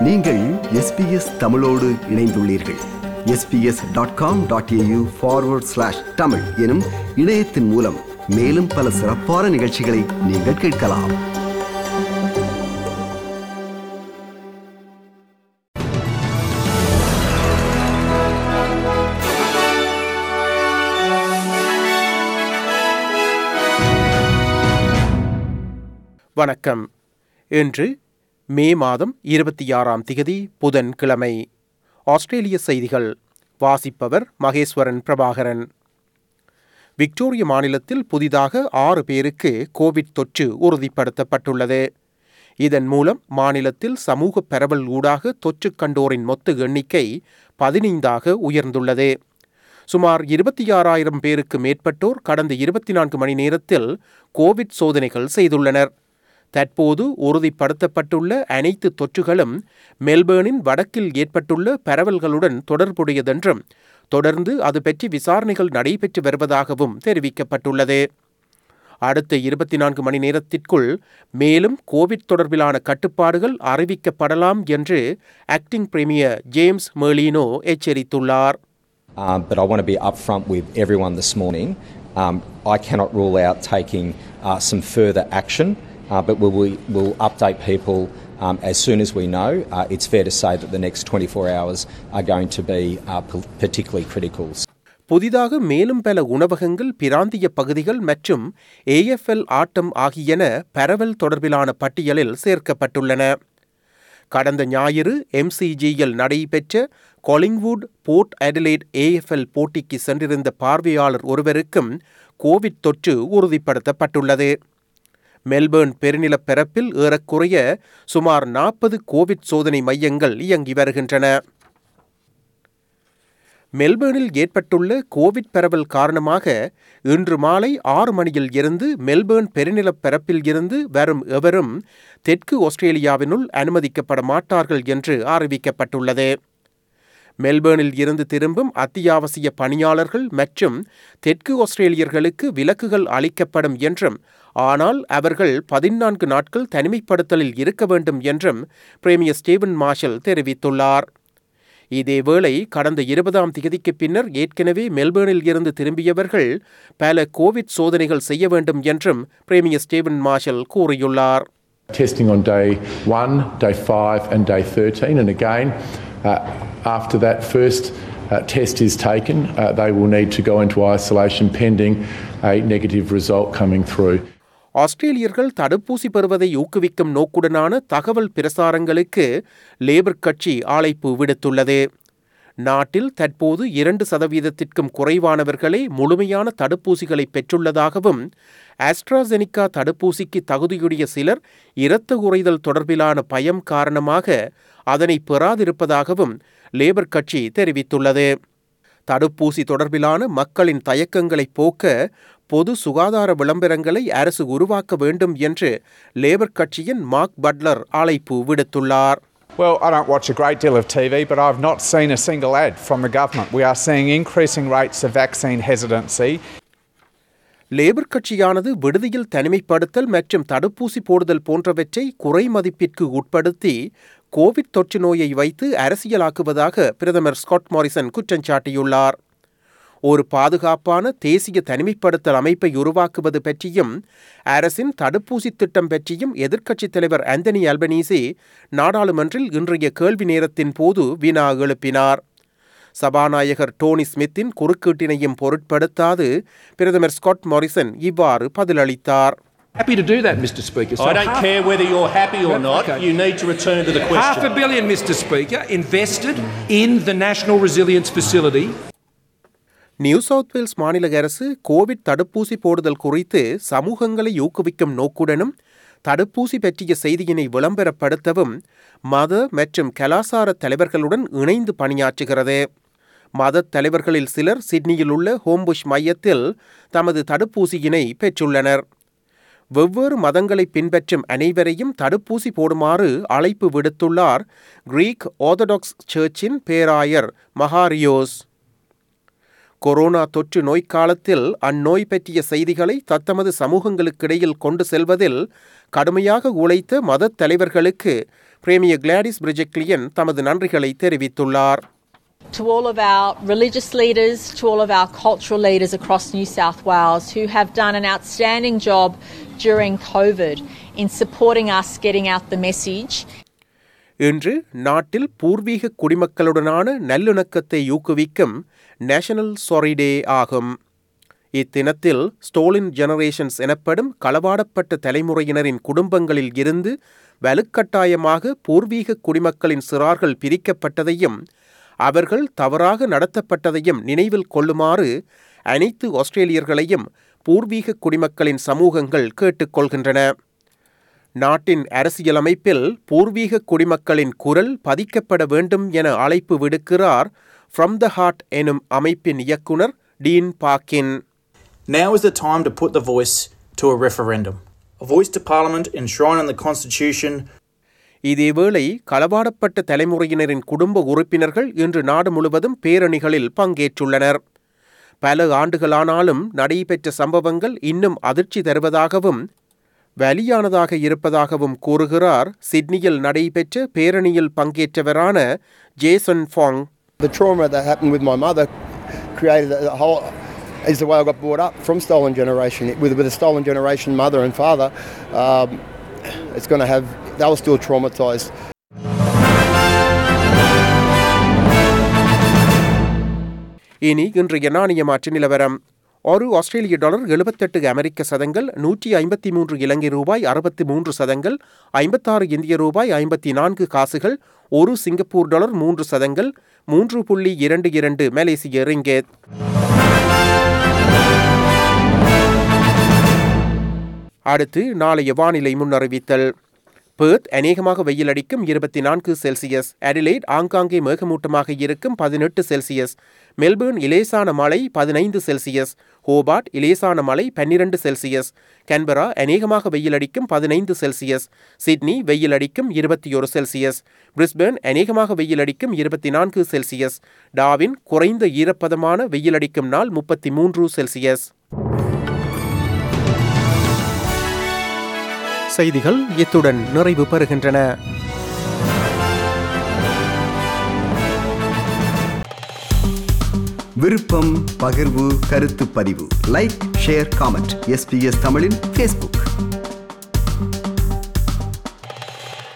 நீங்கள் எஸ்பிஎஸ் தமிழோடு இணைந்துள்ளீர்கள் SBS dot com dot AU forward slash Tamil எனும் இணையத்தின் மூலம் மேலும் பல சிறப்பான நிகழ்ச்சிகளை நீங்கள் கேட்கலாம் வணக்கம் இன்று மே மாதம் இருபத்தி ஆறாம் திகதி புதன்கிழமை ஆஸ்திரேலிய செய்திகள் வாசிப்பவர் மகேஸ்வரன் பிரபாகரன் விக்டோரிய மாநிலத்தில் புதிதாக ஆறு பேருக்கு கோவிட் தொற்று உறுதிப்படுத்தப்பட்டுள்ளது இதன் மூலம் மாநிலத்தில் சமூக பரவல் ஊடாக தொற்று கண்டோரின் மொத்த எண்ணிக்கை பதினைந்தாக உயர்ந்துள்ளது சுமார் இருபத்தி ஆறாயிரம் பேருக்கு மேற்பட்டோர் கடந்த இருபத்தி நான்கு மணி நேரத்தில் கோவிட் சோதனைகள் செய்துள்ளனர் தற்போது உறுதிப்படுத்தப்பட்டுள்ள அனைத்து தொற்றுகளும் மெல்பேர்னின் வடக்கில் ஏற்பட்டுள்ள பரவல்களுடன் தொடர்புடையதென்றும் தொடர்ந்து அது பற்றி விசாரணைகள் நடைபெற்று வருவதாகவும் தெரிவிக்கப்பட்டுள்ளது அடுத்த இருபத்தி நான்கு மணி நேரத்திற்குள் மேலும் கோவிட் தொடர்பிலான கட்டுப்பாடுகள் அறிவிக்கப்படலாம் என்று ஆக்டிங் பிரீமியர் ஜேம்ஸ் மேலினோ எச்சரித்துள்ளார் Um, but I want to be upfront with everyone this morning. Um, I cannot rule out taking uh, some further action, uh, but we'll, we will update people um, as soon as we know. Uh, it's fair to say that the next 24 hours are going to be uh, p- particularly critical. புதிதாக மேலும் பல உணவகங்கள் பிராந்திய பகுதிகள் மற்றும் AFL ஆட்டம் ஆகியன பரவல் தொடர்பிலான பட்டியலில் சேர்க்கப்பட்டுள்ளன கடந்த ஞாயிறு எம்சிஜியில் நடைபெற்ற கொலிங்வுட் போர்ட் அடிலேட் ஏஎஃப்எல் போட்டிக்கு சென்றிருந்த பார்வையாளர் ஒருவருக்கும் கோவிட் தொற்று உறுதிப்படுத்தப்பட்டுள்ளது மெல்பேர்ன் பெருநிலப் பரப்பில் ஏறக்குறைய சுமார் நாற்பது கோவிட் சோதனை மையங்கள் இயங்கி வருகின்றன மெல்பேர்னில் ஏற்பட்டுள்ள கோவிட் பரவல் காரணமாக இன்று மாலை ஆறு மணியில் இருந்து மெல்பேர்ன் பெருநிலப் பரப்பில் இருந்து வரும் எவரும் தெற்கு ஆஸ்திரேலியாவினுள் அனுமதிக்கப்பட மாட்டார்கள் என்று அறிவிக்கப்பட்டுள்ளது மெல்பேர்னில் இருந்து திரும்பும் அத்தியாவசிய பணியாளர்கள் மற்றும் தெற்கு ஆஸ்திரேலியர்களுக்கு விலக்குகள் அளிக்கப்படும் என்றும் ஆனால் அவர்கள் பதினான்கு நாட்கள் தனிமைப்படுத்தலில் இருக்க வேண்டும் என்றும் பிரேமியர் ஸ்டீவன் மார்ஷல் தெரிவித்துள்ளார் இதேவேளை கடந்த இருபதாம் திகதிக்கு பின்னர் ஏற்கனவே மெல்பேர்னில் இருந்து திரும்பியவர்கள் பல கோவிட் சோதனைகள் செய்ய வேண்டும் என்றும் பிரேமியர் ஸ்டீவன் மார்ஷல் கூறியுள்ளார் Testing on day one, day five, and day 13. And again, uh, after that first uh, test is taken, uh, they will need to go into isolation pending a negative result coming through. ஆஸ்திரேலியர்கள் தடுப்பூசி பெறுவதை ஊக்குவிக்கும் நோக்குடனான தகவல் பிரசாரங்களுக்கு labour கட்சி அழைப்பு விடுத்துள்ளது நாட்டில் தற்போது இரண்டு சதவீதத்திற்கும் குறைவானவர்களே முழுமையான தடுப்பூசிகளை பெற்றுள்ளதாகவும் ஆஸ்ட்ராசெனிகா தடுப்பூசிக்கு தகுதியுடைய சிலர் இரத்த உறைதல் தொடர்பிலான பயம் காரணமாக அதனை பெறாதிருப்பதாகவும் லேபர் கட்சி தெரிவித்துள்ளது தடுப்பூசி தொடர்பிலான மக்களின் தயக்கங்களை போக்க பொது சுகாதார விளம்பரங்களை அரசு உருவாக்க வேண்டும் என்று லேபர் கட்சியின் மார்க் பட்லர் அழைப்பு விடுத்துள்ளார் Well, I don't watch a great deal of TV, but I've not seen a single ad from the government. We are seeing increasing rates of vaccine hesitancy. Labor கட்சியானது விடுதியில் தனிமைப்படுத்தல் மற்றும் தடுப்பூசி போடுதல் போன்றவற்றை குறை மதிப்பிற்கு உட்படுத்தி கோவிட் தொற்று நோயை வைத்து அரசியலாக்குவதாக பிரதமர் ஸ்காட் மாரிசன் குற்றம் சாட்டியுள்ளார் ஒரு பாதுகாப்பான தேசிய தனிமைப்படுத்தல் அமைப்பை உருவாக்குவது பற்றியும் அரசின் தடுப்பூசி திட்டம் பற்றியும் எதிர்க்கட்சித் தலைவர் ஆந்தனி அல்பனீசி நாடாளுமன்றில் இன்றைய கேள்வி நேரத்தின் போது வினா எழுப்பினார் சபாநாயகர் டோனி ஸ்மித்தின் குறுக்கீட்டினையும் பொருட்படுத்தாது பிரதமர் ஸ்காட் மாரிசன் இவ்வாறு பதிலளித்தார் Happy to do that, Mr. Speaker. So I don't half, care whether you're happy or not. Okay. You need to return to the half a question. billion, Mr. Speaker, invested in the National Resilience Facility. New South Wales மாநில அரசு Covid தடுப்பூசி போடுதல் குறித்து சமூகங்களை ஊக்குவிக்கும் நோக்குடனும் தடுப்பூசி பற்றிய செய்தியினை விளம்பரப்படுத்தவும் மத மற்றும் கலாசார தலைவர்களுடன் இணைந்து பணியாற்றுகிறது மத தலைவர்களில் சிலர் சிட்னியில் உள்ள ஹோம்புஷ் மையத்தில் தமது தடுப்பூசியினை பெற்றுள்ளனர் வெவ்வேறு மதங்களை பின்பற்றும் அனைவரையும் தடுப்பூசி போடுமாறு அழைப்பு விடுத்துள்ளார் கிரீக் ஆர்த்தடாக்ஸ் சர்ச்சின் பேராயர் மகாரியோஸ் கொரோனா தொற்று நோய் காலத்தில் அந்நோய் பற்றிய செய்திகளை தத்தமது சமூகங்களுக்கிடையில் கொண்டு செல்வதில் கடுமையாக உழைத்த மதத் தலைவர்களுக்கு பிரேமியர் கிளாடிஸ் பிரிஜெக்லியன் தமது நன்றிகளை தெரிவித்துள்ளார் to all of our religious leaders, to all of our cultural leaders across New South Wales who have done an outstanding job during COVID in supporting us getting out the message. இன்று நாட்டில் பூர்வீக குடிமக்களுடனான நல்லிணக்கத்தை ஊக்குவிக்கும் national sorry டே ஆகும் இத்தினத்தில் ஸ்டோலின் generations எனப்படும் களவாடப்பட்ட தலைமுறையினரின் குடும்பங்களில் இருந்து வலுக்கட்டாயமாக பூர்வீக குடிமக்களின் சிறார்கள் பிரிக்கப்பட்டதையும் அவர்கள் தவறாக நடத்தப்பட்டதையும் நினைவில் கொள்ளுமாறு அனைத்து ஆஸ்திரேலியர்களையும் பூர்வீக குடிமக்களின் சமூகங்கள் கேட்டுக்கொள்கின்றன நாட்டின் அரசியலமைப்பில் பூர்வீக குடிமக்களின் குரல் பதிக்கப்பட வேண்டும் என அழைப்பு விடுக்கிறார் ஃப்ரம் த ஹார்ட் எனும் அமைப்பின் இயக்குனர் Dean Parkin Now is the time to put the voice to a referendum. A voice to Parliament enshrined in the Constitution இதேவேளை களவாடப்பட்ட தலைமுறையினரின் குடும்ப உறுப்பினர்கள் இன்று நாடு முழுவதும் பேரணிகளில் பங்கேற்றுள்ளனர் பல ஆண்டுகளானாலும் நடைபெற்ற சம்பவங்கள் இன்னும் அதிர்ச்சி தருவதாகவும் வலியானதாக இருப்பதாகவும் கூறுகிறார் சிட்னியில் நடைபெற்ற பேரணியில் பங்கேற்றவரான Jason Fang The trauma that happened with my mother created a whole. Is the way I got brought up from stolen generation with with a stolen generation mother and father. Um, it's going to have. They were still traumatized. இனி இன்றைய நாணய மாற்று நிலவரம் ஒரு ஆஸ்திரேலிய dollar எழுபத்தெட்டு அமெரிக்க சதங்கள் நூற்றி ஐம்பத்தி மூன்று இலங்கை ரூபாய் அறுபத்தி மூன்று சதங்கள் ஐம்பத்தாறு இந்திய ரூபாய் ஐம்பத்தி நான்கு காசுகள் ஒரு சிங்கப்பூர் டாலர் மூன்று சதங்கள் மூன்று புள்ளி இரண்டு இரண்டு மலேசிய ரிங்கேத் அடுத்து நாளைய வானிலை முன்னறிவித்தல் பேர்த் அநேகமாக வெயில் அடிக்கும் இருபத்தி நான்கு செல்சியஸ் அடிலைட் ஆங்காங்கே மேகமூட்டமாக இருக்கும் பதினெட்டு செல்சியஸ் மெல்பேர்ன் இலேசான மழை பதினைந்து செல்சியஸ் ஹோபார்ட் இலேசான மழை பன்னிரண்டு செல்சியஸ் கன்பரா அநேகமாக வெயில் அடிக்கும் பதினைந்து செல்சியஸ் சிட்னி வெயில் அடிக்கும் இருபத்தி ஒரு செல்சியஸ் பிரிஸ்பேர்ன் அநேகமாக வெயில் அடிக்கும் இருபத்தி நான்கு செல்சியஸ் டாவின் குறைந்த ஈரப்பதமான வெயில் அடிக்கும் நாள் முப்பத்தி மூன்று செல்சியஸ் செய்திகள் இத்துடன் நிறைவு பெறுகின்றன விருப்பம் பகிர்வு கருத்து பதிவு லைக் ஷேர் காமெண்ட் எஸ்பிஎஸ் தமிழின் ஃபேஸ்புக்